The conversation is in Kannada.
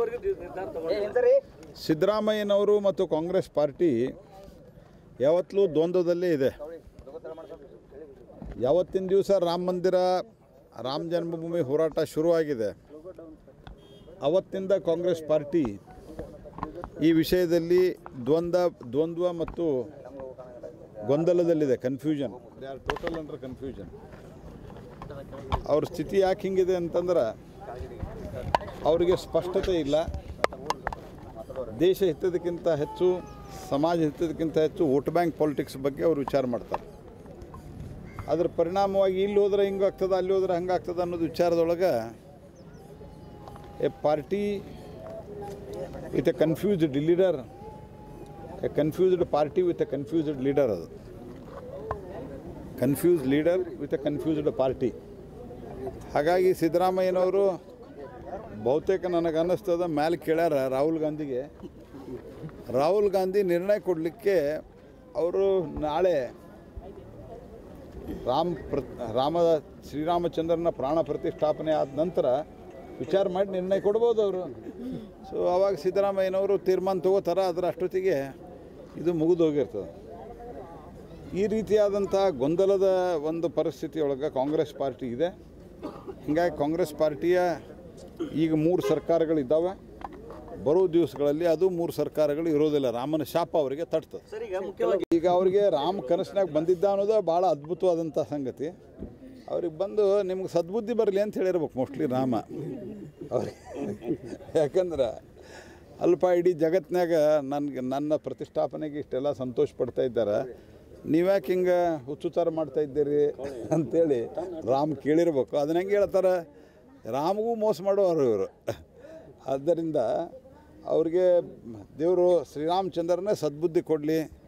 ಎಲ್ಲಿವರೆಗೂ ದಿ- ನಿರ್ಧಾರ ತಗೊಂಡ್ರಿ ಸಿದ್ದರಾಮಯ್ಯನವರು ಮತ್ತು ಕಾಂಗ್ರೆಸ್ ಪಾರ್ಟಿ ಯಾವತ್ತಲೂ ದ್ವಂದ್ವದಲ್ಲೇ ಇದೆ ಯಾವತ್ತಿನ ದಿವಸ ರಾಮ ಮಂದಿರ ರಾಮ ಜನ್ಮಭೂಮಿ ಹೋರಾಟ ಶುರುವಾಗಿದೆ ಅವತ್ತಿಂದ ಕಾಂಗ್ರೆಸ್ ಪಾರ್ಟಿ ಈ ವಿಷಯದಲ್ಲಿ ದ್ವಂದ್ವ ದ್ವಂದ್ವ ಮತ್ತು ಗೊಂದಲದಲ್ಲಿದೆ confusion they are total under confusion ಅವ್ರ ಸ್ಥಿತಿ ಯಾಕೆ ಹಿಂಗಿದೆ ಅಂತಂದ್ರೆ ಅವರಿಗೆ ಸ್ಪಷ್ಟತೆ ಇಲ್ಲ ದೇಶ ಹಿತದಕ್ಕಿಂತ ಹೆಚ್ಚು ಸಮಾಜ ಹಿತದಕ್ಕಿಂತ ಹೆಚ್ಚು ವೋಟ್ ಬ್ಯಾಂಕ್ ಪಾಲಿಟಿಕ್ಸ್ ಬಗ್ಗೆ ಅವರು ವಿಚಾರ ಮಾಡ್ತಾರೆ ಅದರ ಪರಿಣಾಮವಾಗಿ ಇಲ್ಲಿ ಹೋದ್ರೆ ಹಿಂಗೆ ಆಗ್ತದೆ ಅಲ್ಲಿ ಹೋದ್ರೆ ಹಂಗೆ ಆಗ್ತದೆ ಅನ್ನೋದು ವಿಚಾರದೊಳಗೆ a party with a confused leader a confused party with a confused leader ಅದು confuse leader with a confused party ಹಾಗಾಗಿ ಸಿದ್ದರಾಮಯ್ಯನವರು ಬಹುತೇಕ ನನಗೆ ಅನ್ನಿಸ್ತದ ಮ್ಯಾಲೆ ಕೇಳ್ಯಾರ ರಾಹುಲ್ ಗಾಂಧಿಗೆ ರಾಹುಲ್ ಗಾಂಧಿ ನಿರ್ಣಯ ಕೊಡಲಿಕ್ಕೆ ಅವರು ನಾಳೆ ರಾಮ್ ಪ್ರ ರಾಮ ಶ್ರೀರಾಮಚಂದ್ರನ ಪ್ರಾಣ ಪ್ರತಿಷ್ಠಾಪನೆ ಆದ ನಂತರ ವಿಚಾರ ಮಾಡಿ ನಿರ್ಣಯ ಕೊಡ್ಬೋದು ಅವರು ಸೊ ಅವಾಗ ಸಿದ್ದರಾಮಯ್ಯನವರು ತೀರ್ಮಾನ ತಗೋತಾರ ಅದರ ಅಷ್ಟೊತ್ತಿಗೆ ಇದು ಮುಗಿದು ಹೋಗಿರ್ತದೆ ಈ ರೀತಿಯಾದಂಥ ಗೊಂದಲದ ಒಂದು ಪರಿಸ್ಥಿತಿಯೊಳಗೆ ಕಾಂಗ್ರೆಸ್ ಪಾರ್ಟಿ ಇದೆ ಹೀಗಾಗಿ ಕಾಂಗ್ರೆಸ್ ಪಾರ್ಟಿಯ ಈಗ ಮೂರು ಸರ್ಕಾರಗಳಿದ್ದಾವೆ ಬರೋ ದಿವಸಗಳಲ್ಲಿ ಅದು ಮೂರು ಸರ್ಕಾರಗಳು ಇರೋದಿಲ್ಲ ರಾಮನ ಶಾಪ ಅವರಿಗೆ ತಟ್ತದೆ ಸರ್ ಈಗ ಮುಖ್ಯವಾಗಿ ಈಗ ಅವರಿಗೆ ರಾಮ್ ಕನಸಿನಾಗ ಬಂದಿದ್ದ ಅನ್ನೋದು ಭಾಳ ಅದ್ಭುತವಾದಂಥ ಸಂಗತಿ ಅವ್ರಿಗೆ ಬಂದು ನಿಮ್ಗೆ ಸದ್ಬುದ್ಧಿ ಬರಲಿ ಅಂತ ಹೇಳಿರ್ಬೇಕು ಮೋಸ್ಟ್ಲಿ ರಾಮ ಅವ್ರಿಗೆ ಯಾಕಂದ್ರೆ ಅಲ್ಪ ಇಡೀ ಜಗತ್ನಾಗ ನನಗೆ ನನ್ನ ಪ್ರತಿಷ್ಠಾಪನೆಗೆ ಇಷ್ಟೆಲ್ಲ ಸಂತೋಷ ಪಡ್ತಾ ಇದ್ದಾರೆ ನೀವ್ಯಾಕೆ ಹಿಂಗೆ ಹುಚ್ಚುಚಾರ ಮಾಡ್ತಾ ಇದ್ದೀರಿ ಅಂತೇಳಿ ರಾಮ್ ಕೇಳಿರ್ಬೇಕು ಅದನ್ನ ಹೆಂಗೆ ಹೇಳ್ತಾರೆ ರಾಮಗೂ ಮೋಸ ಮಾಡೋರು ಇವರು ಆದ್ದರಿಂದ ಅವ್ರಿಗೆ ದೇವರು ಶ್ರೀರಾಮಚಂದ್ರನೇ ಸದ್ಬುದ್ಧಿ ಕೊಡಲಿ